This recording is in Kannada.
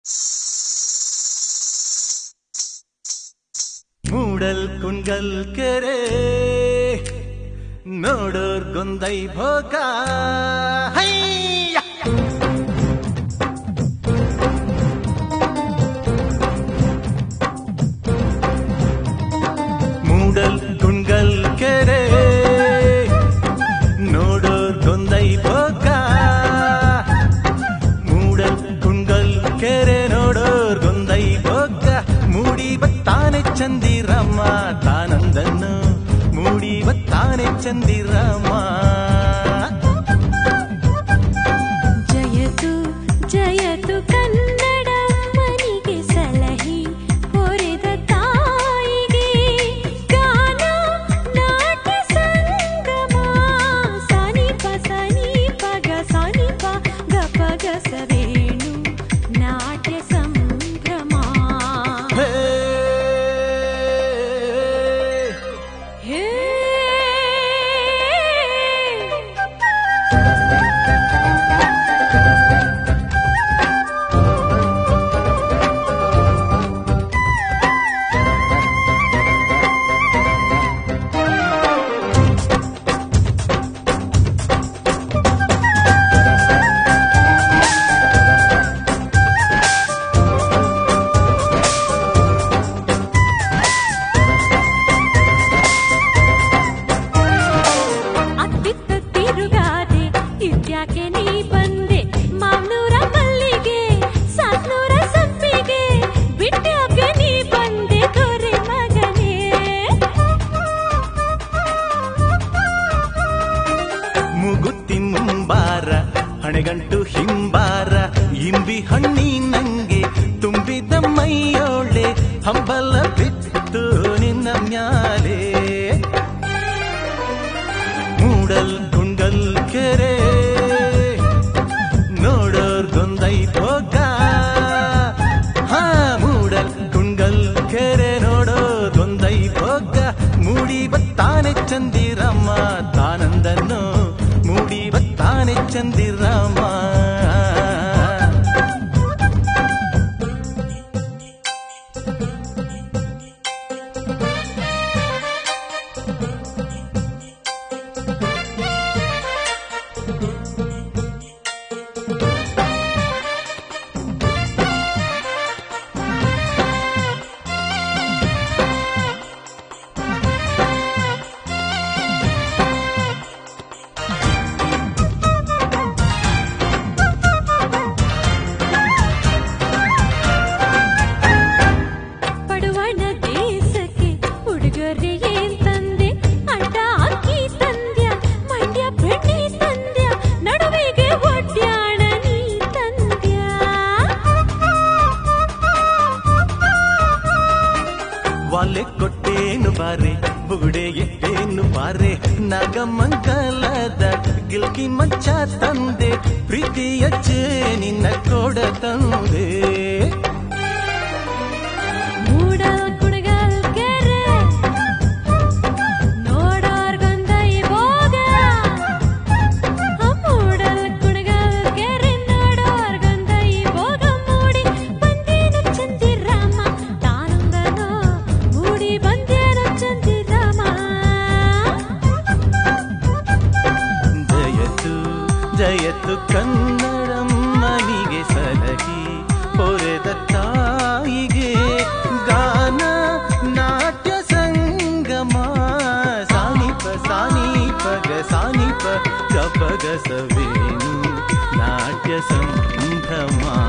ಮೂಡಲ್ ಕುಂಗಲ್ ಕೆರೆ ನೋಡೋರ್ ಗೊಂದೈ ಭೋಗ ಹೈಯ! ಮೂಡಲ್ ಕುಂಗಲ್ ಕೆರೆ ನೋಡೋರ್ ಗೊಂದೈ ಭೋಗ ಮೂಡಲ್ ಕುಂಗಲ್ ಕೆರೆ ನೋಡೋರ್ ಗೊಂದೈ ಭೋಗ ಮೂಡಿ ಬತ್ತಾನೆ ಚಂದಿರಮ್ಮ ತಾನಂದನ್ನು ಮೂಡಿ ಬತ್ತಾನೆ ಚಂದಿರಮ್ಮ ಜಯತು ಜಯತು ಕನ್ನಡ ಮನಿಗೆ ಸಲಹಿ ಹೊರೆದ ತಾಯಿಗೆ ಗಾನ ನಾಟ್ಯ ಸಂಗಮ ಸನಿಪ ಸನಿಪ ಗ ಸನಿಪ ಗಪ ಗಸವೇಣು ನಾಟ್ಯ ಸಂಭ್ರಮ ಹೇ ಹೇ ಅತ್ತಿತ್ತ ತಿರುಗಾದೆ ಇದ್ಯಾಕೆ ನೀ ಬಂದೆ ಮಾವ್ನೂರ ಮಲ್ಲಿಗೆ ಸಾತ್ನೂರ ಸಂಪಿಗೆ ಬಿಟ್ಟಾಕೆ ನೀ ಬಂದೆ ದೊರೆ ಮಗನೇ ಮುಗುತ್ತಿ ಮುಂಬಾರ ಹಣೆಗಂಟು ಹಿಂಬಾರ ಇಂಬಿ ಹಣ್ಣಿ ನಂಗೆ ತುಂಬಿದ ಮೈಯೋಳೆ ಹಂಬಲ ಬಿತ್ತು ನಿನ್ನ ಮ್ಯಾಲೆ ಮೂಡಲ್ ಕುಂಡಲ್ ಕೆರೆ ನೋಡೋರ್ ಗೊಂದೈ ಭೋಗ ಹಾ ಮೂಡಲ್ ಕುಂಡಲ್ ಕೆರೆ ನೋಡೋರ್ ಗೊಂದೈ ಭೋಗ ಮೂಡಿ ಬತ್ತಾನೆ ಚಂದಿರಮ್ಮ ತಾನಂದನ್ನು ಮೂಡಿ ಬತ್ತಾನೆ ಚಂದಿರಮ್ಮ ಪಡುವಣ ದೇಶಕ್ಕೆ ಉಡುಗೊರೆ ಏನ್ ತಂದೆ ಅಡ್ಡ ಅಕ್ಕಿ ತಂದ್ಯ ಮಂಡ್ಯ ಬೆಣ್ಣೆ ತಂದ್ಯ ನಡುವೆಗೆ ಒಡ್ಯಾಣ ನೀ ತಂದ್ಯ ವಾಲೆ ಕೊಟ್ಟೇನು ಬಾರೆ ಬುಗುಡೆ ಎಟ್ಟೇನು ಬಾರೆ ನಾಗಮಂಗಲದ ಗಿಲ್ಕಿ ಮಂಚ ತಂದೆ ಪ್ರೀತಿಯ ನಿನ್ನ ಕೊಡ ತಂದೆ ಮೂಡಲ್ ಕುಣಗಲ್ ಕೆರೆ ನೋಡೋರ್ಗೊಂದೈ ಭೋಗ ಮೂಡಲ್ ಕುಣಗಲ್ ಕೆರೆ ನೋಡೋರ್ಗೊಂದೈ ಭೋಗ ಮೂಡಿ ಬಂದೇನು ಚಂದಿರಾಮ ತಾನಂದನೋ ಮೂಡಿ ಬಂದೇನು ಚಂದಿರಾಮ ಜಯತು ಜಯತು ಕನ್ನಡಮ್ಮನಿಗೆ ಸಲಹಿ ಹೊರೆದ ತಾಯಿಗೆ ಗಾನ ನಾಟ್ಯ ಸಂಗಮ ಸಾನಿಪ ಸಾನಿಪ ಗ ಸಾನಿಪ ಗಪ ಗ ಸವೇನು ನಾಟ್ಯ ಸಂಭ್ರಮ